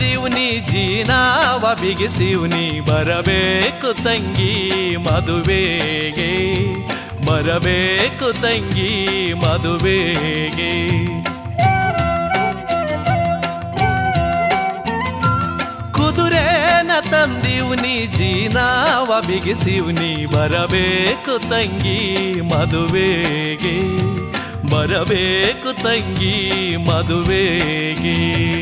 ತಂದೀವ್ ನೀ ಜೀನಾವ ಬಿಗಿಸಿವ್ ನೀ ಬರಬೇಕು ತಂಗಿ ಮದುವೆಗೆ ಬರಬೇಕು ತಂಗಿ ಮದುವೆಗೆ ಕುದುರೆನ ತಂದೀವ್ ನೀ ಜೀನಾವ ಬಿಗಿಸಿವ್ ನೀ ಬರಬೇಕು ತಂಗಿ ಮದುವೆಗೆ ಬರಬೇಕು ತಂಗಿ ಮದುವೆಗೆ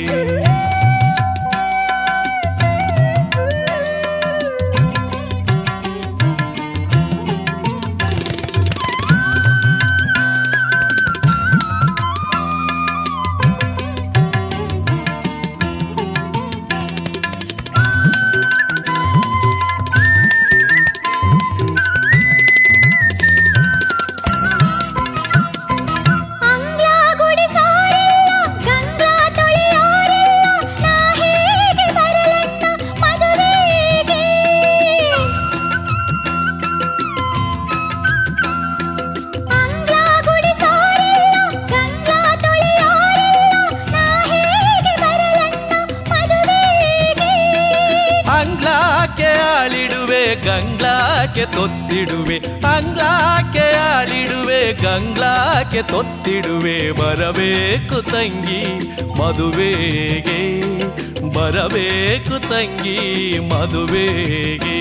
ಅಂಗ್ಲ ಗುಡಿಸೋರಿಲ್ಲ ಗಂಗಾ ತೊಳೆಯೋರಿಲ್ಲ ನಾ ಹೇಗೆ ಬರಲಣ್ಣ ಮದುವೆಗೆ ಅಂಗ್ಲ ಗುಡಿಸೋರಿಲ್ಲ ಗಂಗಾ ತೊಳೆಯೋರಿಲ್ಲ ನಾ ಹೇಗೆ ಬರಲಣ್ಣ ಮದುವೆಗೆ ಅಂಗ್ಲಾಕ್ಕೆ ಆಳಿಡುವೆ ಗಂಗ್ಲಾಕ್ಕೆ ತೊತ್ತಿಡುವೆ ಅಂಗ್ಲಾಕ್ಕೆ ಆಳಿಡುವೆ ಗಂಗ್ಲಾಕ್ಕೆ ತೊತ್ತಿಡುವೆ ಬರಬೇಕು ತಂಗಿ ಮದುವೆಗೆ ಬರಬೇಕು ತಂಗಿ ಮದುವೆಗೆ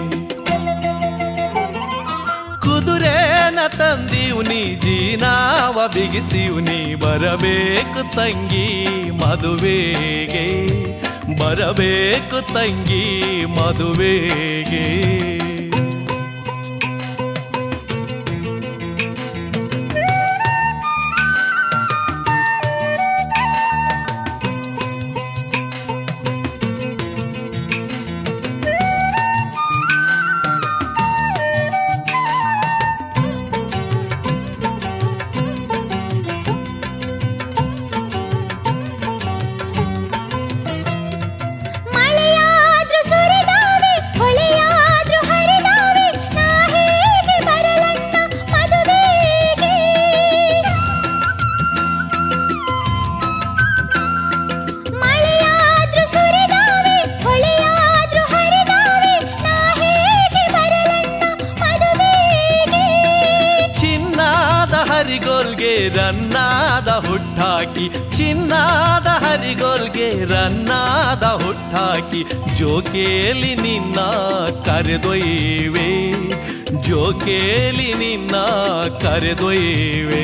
ಕುದುರೆನ ತಂದೀವ್ ನೀ ಜೀನಾವ ಬಿಗಿಸಿವ್ ನೀ ಬರಬೇಕು ತಂಗಿ ಮದುವೆಗೆ ಬರಬೇಕು ತಂಗಿ ಮದುವೆಗೆ ಮಳೆಯಾದ್ರೂ ಸುರಿದಾವೆ ಹೊಳೆಯಾದ್ರೂ ಹರಿದಾವೆ ನಾ ಹೇಗೆ ಬರಲಣ್ಣ ಮದುವೆಗೆ ಮಳೆಯಾದ್ರೂ ಸುರಿದಾವೆ ಹೊಳೆಯಾದ್ರೂ ಹರಿದಾವೆ ನಾ ಹೇಗೆ ಬರಲಣ್ಣ ಮದುವೆಗೆ ಚಿನ್ನಾದ ಹರಿಗೋಲ್ಗೆ ರನ್ನಾದ ಹುಟ್ಟಾಕಿ ಚಿನ್ನಾದ ಹರಿಗೋಲ್ಗೆ ರನ್ನಾದ ಹುಟ್ಟಾಕಿ ಜೋಕೇಲಿ ನಿನ್ನ ಕರೆದೊಯ್ವೆ ಜೋಕೇಲಿ ನಿನ್ನ ಕರೆದೊಯ್ವೆ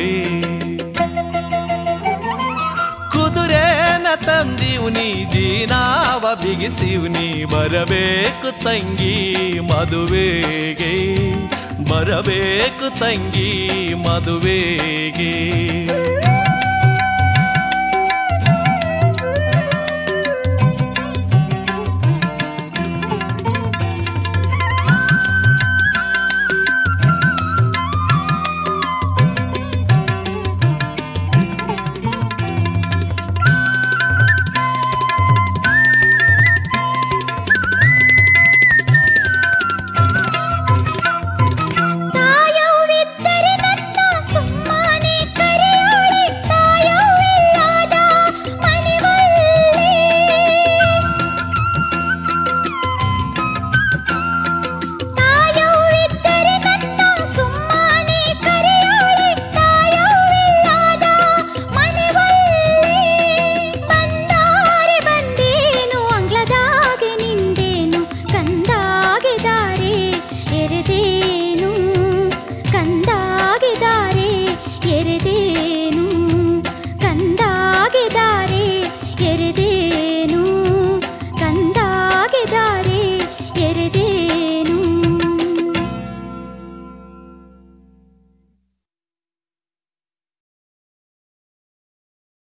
ಕುದುರೆನ ತಂದೀವ್ ನೀ ಜೀನಾವ ಬಿಗಿಸಿವ್ ನೀ ಬರಬೇಕು ತಂಗಿ ಮದುವೆಗೆ ಬರಬೇಕು ತಂಗಿ ಮದುವೆಗೆ